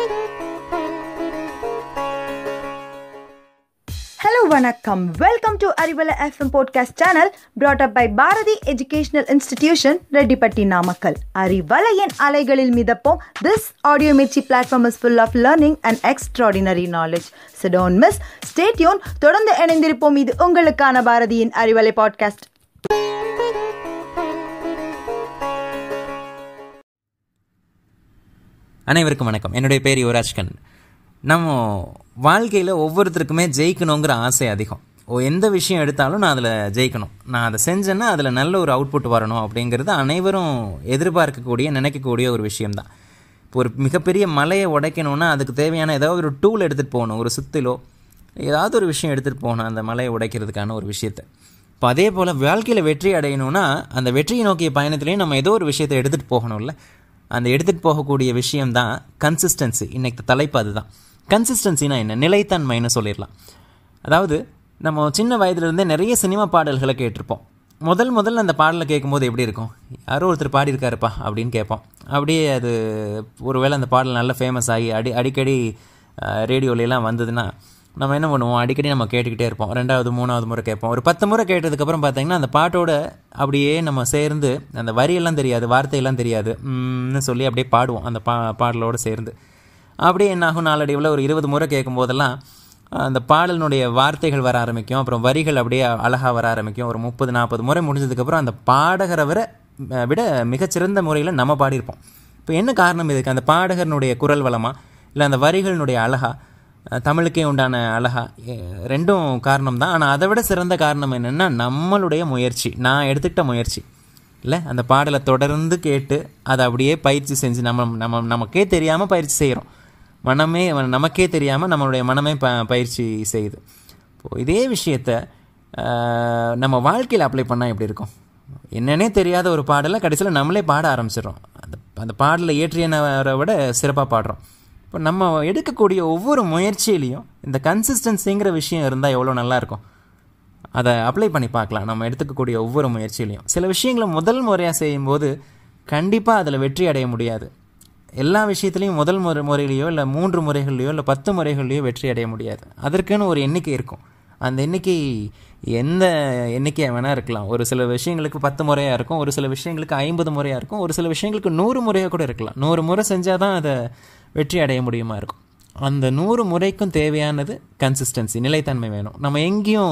Hello, வணக்கம் welcome to Arivalai FM podcast channel brought up by Bharathi educational institution Rettipatti Namakkal அறிவலையின் அலைகளில் மிதப்போம் this audio Mirchi platform is full of learning and extraordinary knowledge so don't miss stay tuned தொடர்ந்து இணைந்திருப்போம் இது உங்களுக்கான பாரதியின் அறிவலை பாட்காஸ்ட் அனைவருக்கும் வணக்கம் என்னுடைய பேர் யுவராஜ்கன் நம்ம வாழ்க்கையில் ஒவ்வொருத்தருக்குமே ஜெயிக்கணுங்கிற ஆசை அதிகம் ஓ எந்த விஷயம் எடுத்தாலும் நான் அதில் ஜெயிக்கணும் நான் அதை செஞ்சேன்னா அதில் நல்ல ஒரு அவுட்புட் வரணும் அப்படிங்கிறது அனைவரும் எதிர்பார்க்கக்கூடிய நினைக்கக்கூடிய ஒரு விஷயம்தான் இப்போ ஒரு மிகப்பெரிய மலையை உடைக்கணும்னா அதுக்கு தேவையான ஏதாவது ஒரு டூல் எடுத்துகிட்டு போகணும் ஒரு சுத்திலோ ஏதாவது ஒரு விஷயம் எடுத்துகிட்டு போகணும் அந்த மலையை உடைக்கிறதுக்கான ஒரு விஷயத்தை இப்போ அதே போல் வாழ்க்கையில் வெற்றி அடையணும்னா அந்த வெற்றியை நோக்கிய பயணத்துலேயும் நம்ம ஏதோ ஒரு விஷயத்தை எடுத்துகிட்டு போகணும்ல அந்த எடுத்துகிட்டு போகக்கூடிய விஷயம்தான் கன்சிஸ்டன்சி இன்னைக்கு தலைப்பு அதுதான் கன்சிஸ்டன்சினா என்ன நிலைத்தன்மைன்னு சொல்லிடலாம் அதாவது நம்ம சின்ன வயதுலேருந்தே நிறைய சினிமா பாடல்களை கேட்டிருப்போம் முதல் முதல்ல அந்த பாடலை கேட்கும்போது எப்படி இருக்கும் யாரோ ஒருத்தர் பாடியிருக்காருப்பா அப்படின்னு கேட்போம் அப்படியே அது ஒருவேளை அந்த பாடல் நல்லா ஃபேமஸ் ஆகி அடி அடிக்கடி ரேடியோலலாம் வந்ததுன்னா நம்ம என்ன பண்ணுவோம் அடிக்கடி நம்ம கேட்டுக்கிட்டே இருப்போம் ரெண்டாவது மூணாவது முறை கேட்போம் ஒரு பத்து முறை கேட்டதுக்கப்புறம் பார்த்தீங்கன்னா அந்த பாட்டோட அப்படியே நம்ம சேர்ந்து அந்த வரியெல்லாம் தெரியாது வார்த்தையெல்லாம் தெரியாது ம்னு சொல்லி அப்படியே பாடுவோம் அந்த பா பாடலோடு சேர்ந்து அப்படியே என்னாகும் நாளடைவில் ஒரு இருபது முறை கேட்கும் போதெல்லாம் அந்த பாடலினுடைய வார்த்தைகள் வர ஆரம்பிக்கும் அப்புறம் வரிகள் அப்படியே அழகாக வர ஆரம்பிக்கும் ஒரு முப்பது நாற்பது முறை முடிஞ்சதுக்கப்புறம் அந்த பாடகரை வர விட மிகச்சிறந்த முறையில் நம்ம பாடியிருப்போம் இப்போ என்ன காரணம் இதுக்கு அந்த பாடகனுடைய குரல் வளமா இல்லை அந்த வரிகளினுடைய அழகா தமிழுக்கே உண்டான அழகா ரெண்டும் காரணம் தான் ஆனால் அதை விட சிறந்த காரணம் என்னென்னா நம்மளுடைய முயற்சி நான் எடுத்துக்கிட்ட முயற்சி இல்லை அந்த பாடலை தொடர்ந்து கேட்டு அதை அப்படியே பயிற்சி செஞ்சு நம்ம நம்ம நமக்கே தெரியாமல் பயிற்சி செய்கிறோம் மனமே நமக்கே தெரியாமல் நம்மளுடைய மனமே ப பயிற்சி செய்யுது இப்போது இதே விஷயத்த நம்ம வாழ்க்கையில் அப்ளை பண்ணால் எப்படி இருக்கும் என்னன்னே தெரியாத ஒரு பாடலை கடைசியில் நம்மளே பாட ஆரம்பிச்சிடுறோம் அந்த அந்த பாடலை இயற்றியனவரை விட சிறப்பாக பாடுறோம் இப்போ நம்ம எடுக்கக்கூடிய ஒவ்வொரு முயற்சியிலையும் இந்த கன்சிஸ்டன்சிங்கிற விஷயம் இருந்தால் எவ்வளோ நல்லாயிருக்கும் அதை அப்ளை பண்ணி பார்க்கலாம் நம்ம எடுத்துக்கக்கூடிய ஒவ்வொரு முயற்சியிலையும் சில விஷயங்களை முதல் முறையாக செய்யும்போது கண்டிப்பாக அதில் வெற்றி அடைய முடியாது எல்லா விஷயத்துலையும் முதல் முறை முறையிலையோ இல்லை மூன்று முறைகள்லையோ இல்லை பத்து முறைகள்லையோ வெற்றி அடைய முடியாது அதற்குன்னு ஒரு எண்ணிக்கை இருக்கும் அந்த எண்ணிக்கை எந்த எண்ணிக்கையாக வேணால் இருக்கலாம் ஒரு சில விஷயங்களுக்கு பத்து முறையாக இருக்கும் ஒரு சில விஷயங்களுக்கு ஐம்பது முறையாக இருக்கும் ஒரு சில விஷயங்களுக்கு நூறு முறையாக கூட இருக்கலாம் நூறு முறை செஞ்சால் தான் அதை வெற்றி அடைய முடியுமா இருக்கும் அந்த நூறு முறைக்கும் தேவையானது கன்சிஸ்டன்சி நிலைத்தன்மை வேணும் நம்ம எங்கேயும்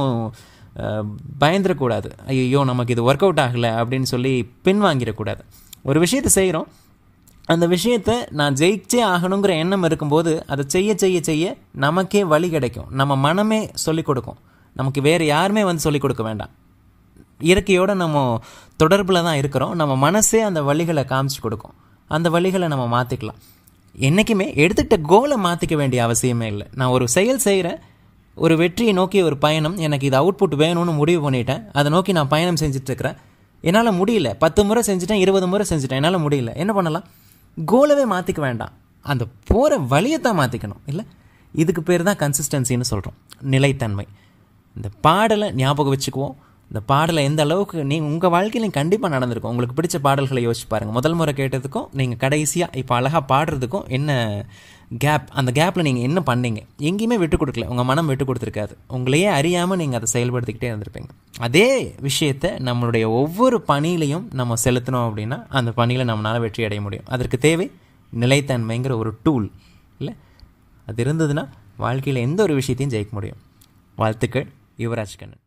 பயந்துடக்கூடாது ஐயோ நமக்கு இது ஒர்க் அவுட் ஆகலை அப்படின்னு சொல்லி பின்வாங்கிடக்கூடாது ஒரு விஷயத்தை செய்கிறோம் அந்த விஷயத்தை நான் ஜெயிச்சே ஆகணுங்கிற எண்ணம் இருக்கும்போது அதை செய்ய செய்ய செய்ய நமக்கே வழி கிடைக்கும் நம்ம மனமே சொல்லிக் கொடுக்கும் நமக்கு வேறு யாருமே வந்து சொல்லிக் கொடுக்க வேண்டாம் இயற்கையோடு நம்ம தொடர்பில் தான் இருக்கிறோம் நம்ம மனசே அந்த வழிகளை காமிச்சு கொடுக்கும் அந்த வழிகளை நம்ம மாற்றிக்கலாம் என்றைக்குமே எடுத்துக்கிட்ட கோலை மாற்றிக்க வேண்டிய அவசியமே இல்லை நான் ஒரு செயல் செய்கிறேன் ஒரு வெற்றியை நோக்கி ஒரு பயணம் எனக்கு இது அவுட்புட் வேணும்னு முடிவு பண்ணிட்டேன் அதை நோக்கி நான் பயணம் செஞ்சிட்ருக்கிறேன் என்னால் முடியல பத்து முறை செஞ்சுட்டேன் இருபது முறை செஞ்சுட்டேன் என்னால் முடியல என்ன பண்ணலாம் கோலவே மாற்றிக்க வேண்டாம் அந்த போகிற வழியை தான் மாற்றிக்கணும் இல்லை இதுக்கு பேர் தான் கன்சிஸ்டன்சின்னு சொல்கிறோம் நிலைத்தன்மை இந்த பாடலை ஞாபகம் வச்சுக்குவோம் இந்த பாடலை எந்த அளவுக்கு நீங்கள் உங்கள் வாழ்க்கையிலையும் கண்டிப்பாக நடந்திருக்கும் உங்களுக்கு பிடிச்ச பாடல்களை யோசிச்சு பாருங்கள் முதல் முறை கேட்டதுக்கும் நீங்கள் கடைசியாக இப்போ அழகாக பாடுறதுக்கும் என்ன கேப் அந்த கேப்பில் நீங்கள் என்ன பண்ணீங்க எங்கேயுமே விட்டு கொடுக்கல உங்கள் மனம் விட்டு கொடுத்துருக்காது உங்களையே அறியாமல் நீங்கள் அதை செயல்படுத்திக்கிட்டே இருந்திருப்பீங்க அதே விஷயத்தை நம்மளுடைய ஒவ்வொரு பணியிலையும் நம்ம செலுத்தினோம் அப்படின்னா அந்த பணியில் நம்மளால் வெற்றி அடைய முடியும் அதற்கு தேவை நிலைத்தன்மைங்கிற ஒரு டூல் இல்லை அது இருந்ததுன்னா வாழ்க்கையில் எந்த ஒரு விஷயத்தையும் ஜெயிக்க முடியும் வாழ்த்துக்கள் யுவராஜ் கண்ணன்